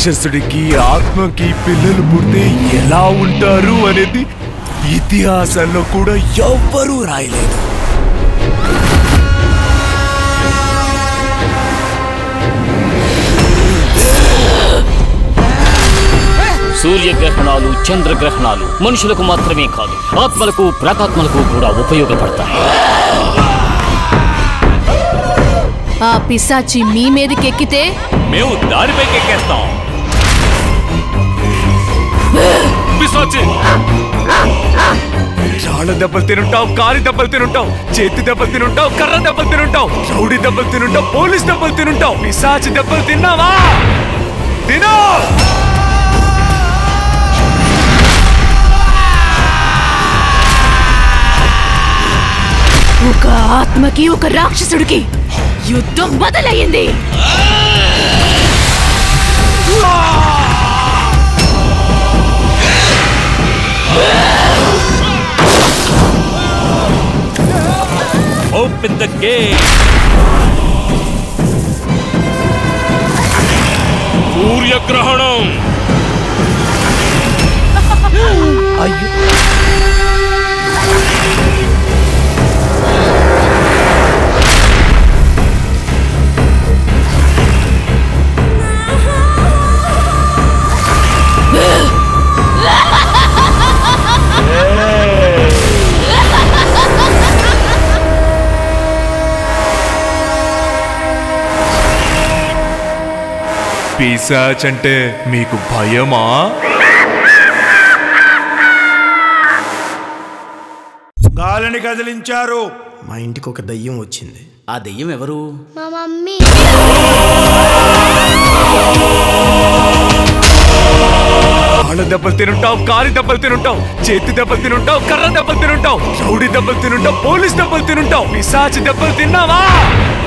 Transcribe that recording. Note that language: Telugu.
రాక్షసుడికి ఆత్మకి పిల్లలు పుడితే ఎలా ఉంటారు అనేది ఇతిహాసంలో కూడా ఎవ్వరూ రాయలేదు సూర్యగ్రహణాలు చంద్రగ్రహణాలు మనుషులకు మాత్రమే కాదు ఆత్మలకు ప్రాతాత్మలకు కూడా ఉపయోగపడతాయి ఆ పిశాచి మీ మీదకెక్కితే మేము దానిపైకి ఎక్కేస్తాం పిశాచి రాళ్ళ దెబ్బలు తినుంటావు కాలి దెబ్బలు తినుంటావు చేతి దెబ్బలు తినుంటావు కర్ర దెబ్బలు తినుంటావు రౌడీ దెబ్బలు తినుంటావు పోలీస్ దెబ్బలు తినుంటావు పిశాచి దెబ్బలు తిన్నావా తిను ఒక ఆత్మకి ఒక రాక్షసుడికి యుద్ధం మొదలయ్యింది ఓపెన్ ద గేట్ సూర్యగ్రహణం పిశాచ్ అంటే మీకు భయమా గాలిని కదిలించారు మా ఇంటికి ఒక దయ్యం వచ్చింది ఆ దెయ్యం ఎవరు మా మమ్మీ రాళ్ళ దెబ్బలు తినుంటావు కాలి దెబ్బలు తినుంటావు చేతి దెబ్బలు తినుంటావు కర్ర దెబ్బలు తినుంటావు రౌడీ దెబ్బలు తినుంటావు పోలీస్ దెబ్బలు తినుంటావు పిశాచి దెబ్బలు తిన్నావా